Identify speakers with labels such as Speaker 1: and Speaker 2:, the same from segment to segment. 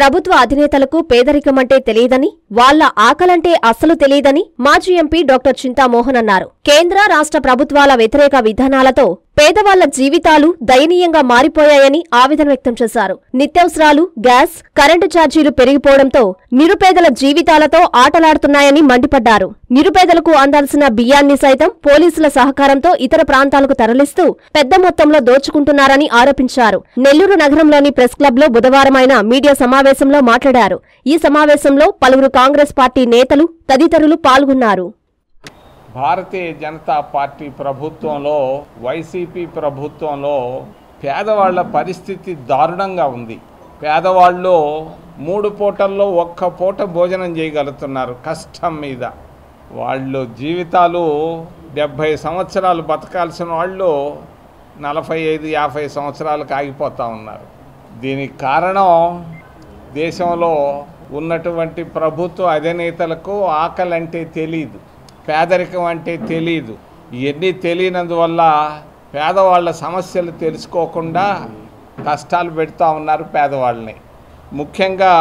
Speaker 1: ప్రభుత్వ అధినేతలకు పేదరికమంటే తెలియదని వాళ్ల ఆకలంటే అస్సలు తెలియదని మాజీ ఎంపీ డాక్టర్ చింతామోహన్ అన్నారు కేంద్ర రాష్ట్ర ప్రభుత్వాల వ్యతిరేక విధానాలతో పేదవాళ్ల జీవితాలు దయనీయంగా మారిపోయాయని ఆవేదన వ్యక్తం చేశారు నిత్యావసరాలు గ్యాస్ కరెంటు ఛార్జీలు పెరిగిపోవడంతో నిరుపేదల జీవితాలతో ఆటలాడుతున్నాయని మండిపడ్డారు నిరుపేదలకు అందాల్సిన బియ్యాన్ని సైతం పోలీసుల సహకారంతో ఇతర ప్రాంతాలకు తరలిస్తూ పెద్ద మొత్తంలో దోచుకుంటున్నారని ఆరోపించారు నెల్లూరు నగరంలోని ప్రెస్ క్లబ్లో బుధవారం ఆయన మీడియా సమావేశంలో మాట్లాడారు ఈ సమావేశంలో పలువురు కాంగ్రెస్ పార్టీ నేతలు తదితరులు పాల్గొన్నారు
Speaker 2: భారతీయ జనతా పార్టీ ప్రభుత్వంలో వైసీపీ ప్రభుత్వంలో పేదవాళ్ల పరిస్థితి దారుణంగా ఉంది పేదవాళ్ళు మూడు పూటల్లో ఒక్క పూట భోజనం చేయగలుగుతున్నారు కష్టం మీద వాళ్ళు జీవితాలు డెబ్భై సంవత్సరాలు బతకాల్సిన వాళ్ళు నలభై ఐదు యాభై సంవత్సరాలకు ఆగిపోతూ ఉన్నారు దీనికి కారణం దేశంలో ఉన్నటువంటి ప్రభుత్వ అధినేతలకు ఆకలి అంటే తెలియదు పేదరికం అంటే తెలియదు ఇవన్నీ తెలియనందువల్ల పేదవాళ్ళ సమస్యలు తెలుసుకోకుండా కష్టాలు పెడుతూ ఉన్నారు పేదవాళ్ళని ముఖ్యంగా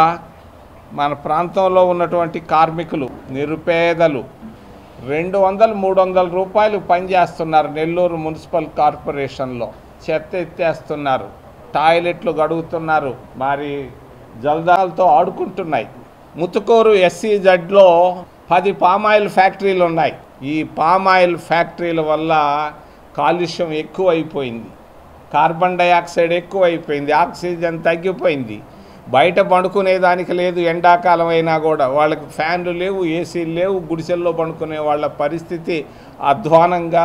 Speaker 2: మన ప్రాంతంలో ఉన్నటువంటి కార్మికులు నిరుపేదలు రెండు వందలు మూడు వందల రూపాయలు పనిచేస్తున్నారు నెల్లూరు మున్సిపల్ కార్పొరేషన్లో చెత్త ఎత్తేస్తున్నారు టాయిలెట్లు గడుగుతున్నారు మరి జల్దాలతో ఆడుకుంటున్నాయి ముతుకూరు ఎస్సీ జడ్లో పది పామాయిల్ ఫ్యాక్టరీలు ఉన్నాయి ఈ పామాయిల్ ఫ్యాక్టరీల వల్ల కాలుష్యం ఎక్కువైపోయింది కార్బన్ డయాక్సైడ్ ఎక్కువైపోయింది ఆక్సిజన్ తగ్గిపోయింది బయట పండుకునేదానికి లేదు ఎండాకాలం అయినా కూడా వాళ్ళకి ఫ్యాన్లు లేవు ఏసీలు లేవు గుడిసెల్లో పండుకునే వాళ్ళ పరిస్థితి అధ్వానంగా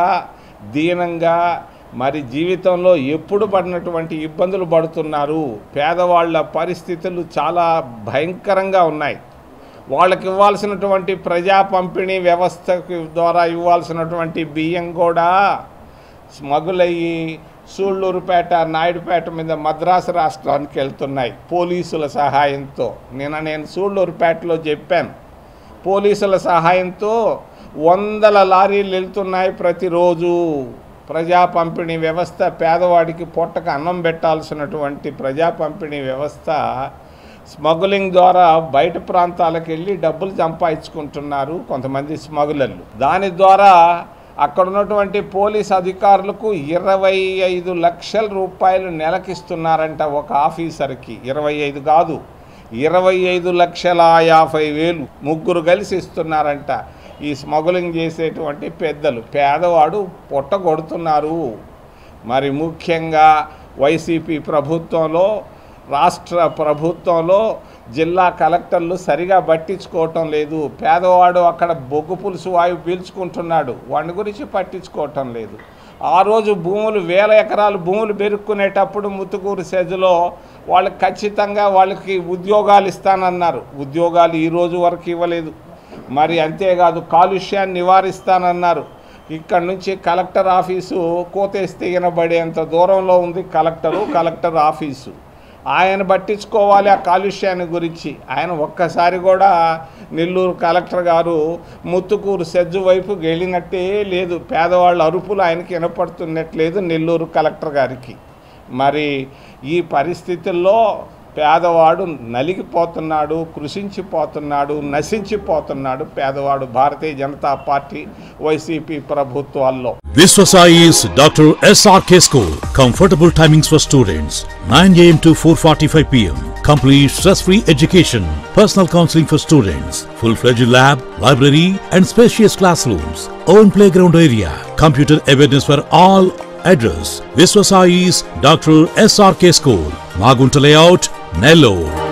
Speaker 2: దీనంగా మరి జీవితంలో ఎప్పుడు పడినటువంటి ఇబ్బందులు పడుతున్నారు పేదవాళ్ళ పరిస్థితులు చాలా భయంకరంగా ఉన్నాయి వాళ్ళకి ఇవ్వాల్సినటువంటి ప్రజా పంపిణీ వ్యవస్థ ద్వారా ఇవ్వాల్సినటువంటి బియ్యం కూడా స్మగుల్ అయ్యి సూళ్ళూరుపేట నాయుడుపేట మీద మద్రాసు రాష్ట్రానికి వెళ్తున్నాయి పోలీసుల సహాయంతో నిన్న నేను సూళ్ళూరుపేటలో చెప్పాను పోలీసుల సహాయంతో వందల లారీలు వెళ్తున్నాయి ప్రతిరోజు ప్రజా పంపిణీ వ్యవస్థ పేదవాడికి పొట్టకు అన్నం పెట్టాల్సినటువంటి ప్రజా పంపిణీ వ్యవస్థ స్మగ్లింగ్ ద్వారా బయట ప్రాంతాలకు వెళ్ళి డబ్బులు సంపాదించుకుంటున్నారు కొంతమంది స్మగ్లర్లు దాని ద్వారా అక్కడ ఉన్నటువంటి పోలీస్ అధికారులకు ఇరవై ఐదు లక్షల రూపాయలు నెలకిస్తున్నారంట ఒక ఆఫీసర్కి ఇరవై ఐదు కాదు ఇరవై ఐదు లక్షల యాభై వేలు ముగ్గురు కలిసి ఇస్తున్నారంట ఈ స్మగ్లింగ్ చేసేటువంటి పెద్దలు పేదవాడు పొట్ట కొడుతున్నారు మరి ముఖ్యంగా వైసీపీ ప్రభుత్వంలో రాష్ట్ర ప్రభుత్వంలో జిల్లా కలెక్టర్లు సరిగా పట్టించుకోవటం లేదు పేదవాడు అక్కడ బొగ్గు పులుసు వాయువు పీల్చుకుంటున్నాడు వాడి గురించి పట్టించుకోవటం లేదు ఆ రోజు భూములు వేల ఎకరాలు భూములు పెరుక్కునేటప్పుడు ముత్తుకూరు సెజ్లో వాళ్ళకి ఖచ్చితంగా వాళ్ళకి ఉద్యోగాలు ఇస్తానన్నారు ఉద్యోగాలు ఈ రోజు వరకు ఇవ్వలేదు మరి అంతేకాదు కాలుష్యాన్ని నివారిస్తానన్నారు ఇక్కడ నుంచి కలెక్టర్ ఆఫీసు కోతేస్తే వినబడేంత దూరంలో ఉంది కలెక్టరు కలెక్టర్ ఆఫీసు ఆయన పట్టించుకోవాలి ఆ కాలుష్యాన్ని గురించి ఆయన ఒక్కసారి కూడా నెల్లూరు కలెక్టర్ గారు ముత్తుకూరు సెజ్జు వైపు వెళ్ళినట్టే లేదు పేదవాళ్ళ అరుపులు ఆయనకి వినపడుతున్నట్లేదు నెల్లూరు కలెక్టర్ గారికి మరి ఈ పరిస్థితుల్లో పేదవాడు నలిగిపోతున్నాడు కృషించిపోతున్నాడు నశించిపోతున్నాడు పేదవాడు భారతీయ జనతా పార్టీ వైసీపీ ప్రభుత్వాల్లో
Speaker 3: Viswasai's Dr. SRK School. Comfortable timings for students 9 am to 4:45 pm. Complete stress-free education. Personal counseling for students. Full-fledged lab, library, and spacious classrooms. Own playground area. Computer awareness for all. Address Viswasai's Dr. SRK School. Magunta Layout, Nellore.